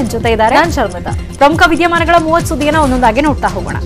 ನನ್ನ ಜೊತೆ ಇದ್ದಾರೆ ನಾನ್ ಶರ್ಮಿತಾ ಪ್ರಮುಖ ವಿದ್ಯಮಾನಗಳ ಮೂವತ್ತು ಸುದ್ದಿಯನ್ನ ಒಂದೊಂದಾಗಿ ನೋಡ್ತಾ ಹೋಗೋಣ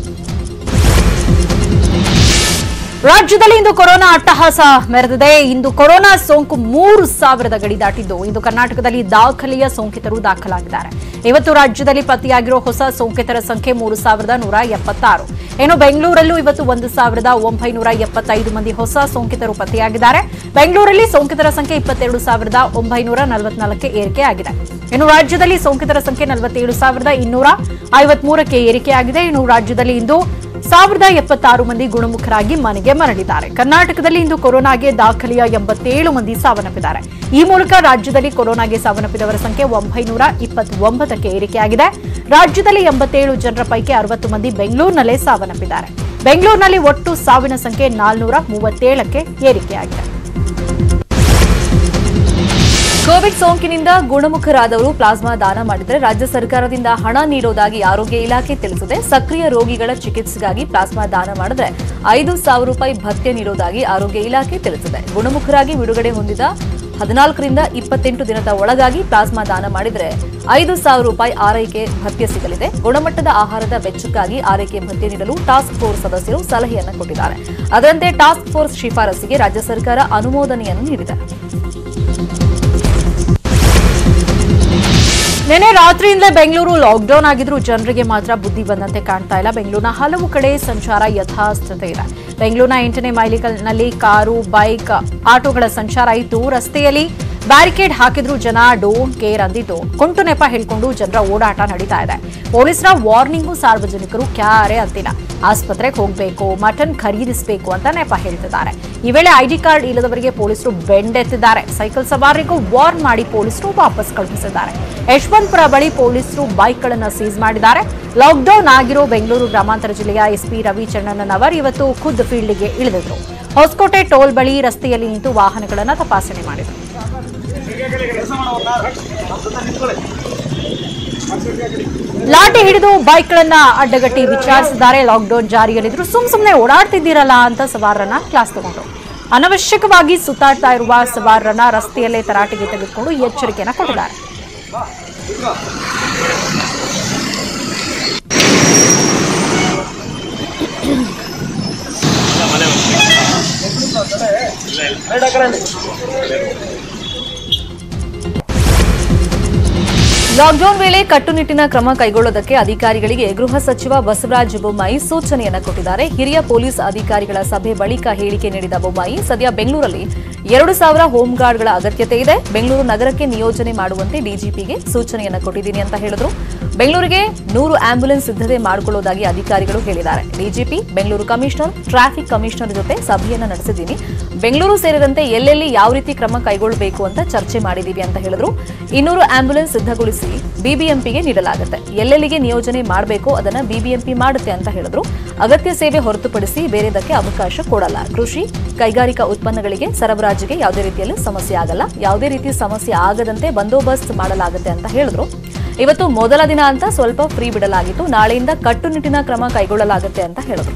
ರಾಜ್ಯದಲ್ಲಿ ಇಂದು ಕೊರೋನಾ ಅಟ್ಟಹಾಸ ಮೆರೆದಿದೆ ಇಂದು ಕೊರೋನಾ ಸೋಂಕು ಮೂರು ಸಾವಿರದ ಗಡಿ ದಾಟಿದ್ದು ಇಂದು ಕರ್ನಾಟಕದಲ್ಲಿ ದಾಖಲೆಯ ಸೋಂಕಿತರು ದಾಖಲಾಗಿದ್ದಾರೆ ಇವತ್ತು ರಾಜ್ಯದಲ್ಲಿ ಪತ್ತೆಯಾಗಿರೋ ಹೊಸ ಸೋಂಕಿತರ ಸಂಖ್ಯೆ ಮೂರು ಸಾವಿರದ ನೂರ ಎಪ್ಪತ್ತಾರು ಇನ್ನು ಬೆಂಗಳೂರಲ್ಲೂ ಇವತ್ತು ಒಂದು ಸಾವಿರದ ಒಂಬೈನೂರ ಎಪ್ಪತ್ತೈದು ಮಂದಿ ಹೊಸ ಸೋಂಕಿತರು ಪತ್ತೆಯಾಗಿದ್ದಾರೆ ಬೆಂಗಳೂರಲ್ಲಿ ಸೋಂಕಿತರ ಸಂಖ್ಯೆ ಇಪ್ಪತ್ತೆರಡು ಸಾವಿರದ ಒಂಬೈನೂರ ನಲವತ್ನಾಲ್ಕಕ್ಕೆ ಏರಿಕೆಯಾಗಿದೆ ಇನ್ನು ರಾಜ್ಯದಲ್ಲಿ ಸೋಂಕಿತರ ಸಂಖ್ಯೆ ನಲವತ್ತೇಳು ಸಾವಿರದ ಇನ್ನೂರ ಐವತ್ಮೂರಕ್ಕೆ ಏರಿಕೆಯಾಗಿದೆ ಇನ್ನು ರಾಜ್ಯದಲ್ಲಿ ಇಂದು ಸಾವಿರದ ಎಪ್ಪತ್ತಾರು ಮಂದಿ ಗುಣಮುಖರಾಗಿ ಮನೆಗೆ ಮರಳಿದ್ದಾರೆ ಕರ್ನಾಟಕದಲ್ಲಿ ಇಂದು ಕೊರೋನಾಗೆ ದಾಖಲೆಯ ಎಂಬತ್ತೇಳು ಮಂದಿ ಸಾವನ್ನಪ್ಪಿದ್ದಾರೆ ಈ ಮೂಲಕ ರಾಜ್ಯದಲ್ಲಿ ಕೊರೋನಾಗೆ ಸಾವನ್ನಪ್ಪಿದವರ ಸಂಖ್ಯೆ ಒಂಬೈನೂರ ಇಪ್ಪತ್ತೊಂಬತ್ತಕ್ಕೆ ಏರಿಕೆಯಾಗಿದೆ ರಾಜ್ಯದಲ್ಲಿ ಎಂಬತ್ತೇಳು ಜನರ ಪೈಕಿ ಅರವತ್ತು ಮಂದಿ ಬೆಂಗಳೂರಿನಲ್ಲೇ ಸಾವನ್ನಪ್ಪಿದ್ದಾರೆ ಬೆಂಗಳೂರಿನಲ್ಲಿ ಒಟ್ಟು ಸಾವಿನ ಸಂಖ್ಯೆ ನಾಲ್ನೂರ ಮೂವತ್ತೇಳಕ್ಕೆ ಏರಿಕೆಯಾಗಿದೆ ಕೋವಿಡ್ ಸೋಂಕಿನಿಂದ ಗುಣಮುಖರಾದವರು ಪ್ಲಾಸ್ಮಾ ದಾನ ಮಾಡಿದರೆ ರಾಜ್ಯ ಸರ್ಕಾರದಿಂದ ಹಣ ನೀಡೋದಾಗಿ ಆರೋಗ್ಯ ಇಲಾಖೆ ತಿಳಿಸಿದೆ ಸಕ್ರಿಯ ರೋಗಿಗಳ ಚಿಕಿತ್ಸೆಗಾಗಿ ಪ್ಲಾಸ್ಮಾ ದಾನ ಮಾಡಿದ್ರೆ ಐದು ಸಾವಿರ ರೂಪಾಯಿ ಭತ್ಯೆ ನೀಡೋದಾಗಿ ಆರೋಗ್ಯ ಇಲಾಖೆ ತಿಳಿಸಿದೆ ಗುಣಮುಖರಾಗಿ ಬಿಡುಗಡೆ ಹೊಂದಿದ ಹದಿನಾಲ್ಕರಿಂದ ಇಪ್ಪತ್ತೆಂಟು ದಿನದ ಒಳಗಾಗಿ ಪ್ಲಾಸ್ಮಾ ದಾನ ಮಾಡಿದರೆ ಐದು ಸಾವಿರ ರೂಪಾಯಿ ಆರೈಕೆ ಭತ್ಯೆ ಸಿಗಲಿದೆ ಗುಣಮಟ್ಟದ ಆಹಾರದ ವೆಚ್ಚಕ್ಕಾಗಿ ಆರೈಕೆ ಭತ್ಯೆ ನೀಡಲು ಟಾಸ್ಕ್ ಫೋರ್ಸ್ ಸದಸ್ಯರು ಸಲಹೆಯನ್ನು ಕೊಟ್ಟಿದ್ದಾರೆ ಅದರಂತೆ ಟಾಸ್ಕ್ ಫೋರ್ಸ್ ಶಿಫಾರಸಿಗೆ ರಾಜ್ಯ ಸರ್ಕಾರ ಅನುಮೋದನೆಯನ್ನು ನೀಡಿದೆ ನಿನ್ನೆ ರಾತ್ರಿಯಿಂದಲೇ ಬೆಂಗಳೂರು ಲಾಕ್ಡೌನ್ ಆಗಿದ್ರು ಜನರಿಗೆ ಮಾತ್ರ ಬುದ್ಧಿ ಬಂದಂತೆ ಕಾಣ್ತಾ ಇಲ್ಲ ಬೆಂಗಳೂರಿನ ಹಲವು ಕಡೆ ಸಂಚಾರ ಯಥಾಸ್ಥಿತಿ ಇದೆ ಬೆಂಗಳೂರಿನ ಎಂಟನೇ ಮೈಲಿಕಲ್ನಲ್ಲಿ ಕಾರು ಬೈಕ್ ಆಟೋಗಳ ಸಂಚಾರ ಇತ್ತು ರಸ್ತೆಯಲ್ಲಿ ಬ್ಯಾರಿಕೇಡ್ ಹಾಕಿದ್ರು ಜನ ಡೋಂಟ್ ಕೇರ್ ಅಂದಿದ್ದು ಕುಂಟು ನೆಪ ಹೇಳ್ಕೊಂಡು ಜನರ ಓಡಾಟ ನಡೀತಾ ಇದೆ ಪೊಲೀಸರ ವಾರ್ನಿಂಗು ಸಾರ್ವಜನಿಕರು ಕ್ಯಾರೆ ಅಂತಿಲ್ಲ ಆಸ್ಪತ್ರೆಗೆ ಹೋಗಬೇಕು ಮಟನ್ ಖರೀದಿಸಬೇಕು ಅಂತ ನೆಪ ಹೇಳ್ತಿದ್ದಾರೆ ಈ ವೇಳೆ ಐಡಿ ಕಾರ್ಡ್ ಇಲ್ಲದವರಿಗೆ ಪೊಲೀಸರು ಬೆಂಡೆತ್ತಿದ್ದಾರೆ ಸೈಕಲ್ ಸವಾರರಿಗೂ ವಾರ್ನ್ ಮಾಡಿ ಪೊಲೀಸರು ವಾಪಸ್ ಕಳುಹಿಸಿದ್ದಾರೆ ಯಶವಂತಪುರ ಬಳಿ ಪೊಲೀಸರು ಬೈಕ್ಗಳನ್ನು ಸೀಸ್ ಮಾಡಿದ್ದಾರೆ ಲಾಕ್ಡೌನ್ ಆಗಿರೋ ಬೆಂಗಳೂರು ಗ್ರಾಮಾಂತರ ಜಿಲ್ಲೆಯ ಎಸ್ಪಿ ರವಿಚಂದ್ರನ್ ಅವರು ಇವತ್ತು ಖುದ್ ಫೀಲ್ಡ್ಗೆ ಇಳಿದಿದ್ರು ಹೊಸಕೋಟೆ ಟೋಲ್ ಬಳಿ ರಸ್ತೆಯಲ್ಲಿ ನಿಂತು ವಾಹನಗಳನ್ನು ತಪಾಸಣೆ ಮಾಡಿದರು ಲಾಠಿ ಹಿಡಿದು ಬೈಕ್ಗಳನ್ನ ಅಡ್ಡಗಟ್ಟಿ ವಿಚಾರಿಸಿದ್ದಾರೆ ಲಾಕ್ಡೌನ್ ಜಾರಿಯಲ್ಲಿದ್ರು ಸುಮ್ ಸುಮ್ಮನೆ ಓಡಾಡ್ತಿದ್ದೀರಲ್ಲ ಅಂತ ಸವಾರರನ್ನ ಕ್ಲಾಸ್ ತಗೊಂಡ್ರು ಅನವಶ್ಯಕವಾಗಿ ಸುತ್ತಾಡ್ತಾ ಇರುವ ಸವಾರರನ್ನ ರಸ್ತೆಯಲ್ಲೇ ತರಾಟೆಗೆ ತೆಗೆದುಕೊಂಡು ಎಚ್ಚರಿಕೆಯನ್ನ ಕೊಟ್ಟಿದ್ದಾರೆ ಲಾಕ್ಡೌನ್ ವೇಳೆ ಕಟ್ಟುನಿಟ್ಟಿನ ಕ್ರಮ ಕೈಗೊಳ್ಳುವುದಕ್ಕೆ ಅಧಿಕಾರಿಗಳಿಗೆ ಗೃಹ ಸಚಿವ ಬಸವರಾಜ ಬೊಮ್ಮಾಯಿ ಸೂಚನೆಯನ್ನ ಕೊಟ್ಟಿದ್ದಾರೆ ಹಿರಿಯ ಪೊಲೀಸ್ ಅಧಿಕಾರಿಗಳ ಸಭೆ ಬಳಿಕ ಹೇಳಿಕೆ ನೀಡಿದ ಬೊಮ್ಮಾಯಿ ಸದ್ಯ ಬೆಂಗಳೂರಲ್ಲಿ ಎರಡು ಸಾವಿರ ಹೋಂಗಾರ್ಡ್ಗಳ ಅಗತ್ಯತೆ ಇದೆ ಬೆಂಗಳೂರು ನಗರಕ್ಕೆ ನಿಯೋಜನೆ ಮಾಡುವಂತೆ ಡಿಜಿಪಿಗೆ ಸೂಚನೆಯನ್ನ ಕೊಟ್ಟಿದ್ದೀನಿ ಅಂತ ಹೇಳಿದ್ರು ಬೆಂಗಳೂರಿಗೆ ನೂರು ಆಂಬ್ಯುಲೆನ್ಸ್ ಸಿದ್ಧತೆ ಮಾಡಿಕೊಳ್ಳುವುದಾಗಿ ಅಧಿಕಾರಿಗಳು ಹೇಳಿದ್ದಾರೆ DGP Bengaluru commissioner traffic commissioner ಜೊತೆ ಸಭೆಯನ್ನ ನಡೆಸಿದ್ದೀನಿ ಬೆಂಗಳೂರು ಸೇರಿದಂತೆ ಎಲ್ಲೆಲ್ಲಿ ಯಾವ ರೀತಿ ಕ್ರಮ ಕೈಗೊಳ್ಳಬೇಕು ಅಂತ ಚರ್ಚೆ ಮಾಡಿದೀವಿ ಅಂತ ಹೇಳಿದ್ರು ಇನ್ನೂರು ಆಂಬ್ಯುಲೆನ್ಸ್ ಸಿದ್ಧಗೊಳಿಸಿ ಬಿಬಿಎಂಪಿಗೆ ನೀಡಲಾಗುತ್ತೆ ಎಲ್ಲೆಲ್ಲಿಗೆ ನಿಯೋಜನೆ ಮಾಡಬೇಕು ಅದನ್ನ ಬಿಬಿಎಂಪಿ ಮಾಡುತ್ತೆ ಅಂತ ಹೇಳಿದ್ರು ಅಗತ್ಯ ಸೇವೆ ಹೊರತುಪಡಿಸಿ ಬೇರೆದಕ್ಕೆ ಅವಕಾಶ ಕೊಡಲ್ಲ ಕೃಷಿ ಕೈಗಾರಿಕಾ ಉತ್ಪನ್ನಗಳಿಗೆ ಸರಬರಾಜಿಗೆ ಯಾವುದೇ ರೀತಿಯಲ್ಲಿ ಸಮಸ್ಯೆ ಆಗಲ್ಲ ಯಾವುದೇ ರೀತಿ ಸಮಸ್ಯೆ ಆಗದಂತೆ ಬಂದೋಬಸ್ತ್ ಮಾಡಲಾಗುತ್ತೆ ಅಂತ ಹೇಳಿದ್ರು ಇವತ್ತು ಮೊದಲ ದಿನ ಅಂತ ಸ್ವಲ್ಪ ಫ್ರೀ ಬಿಡಲಾಗಿತ್ತು ನಾಳೆಯಿಂದ ಕಟ್ಟುನಿಟ್ಟಿನ ಕ್ರಮ ಕೈಗೊಳ್ಳಲಾಗುತ್ತೆ ಅಂತ ಹೇಳಿದ್ರು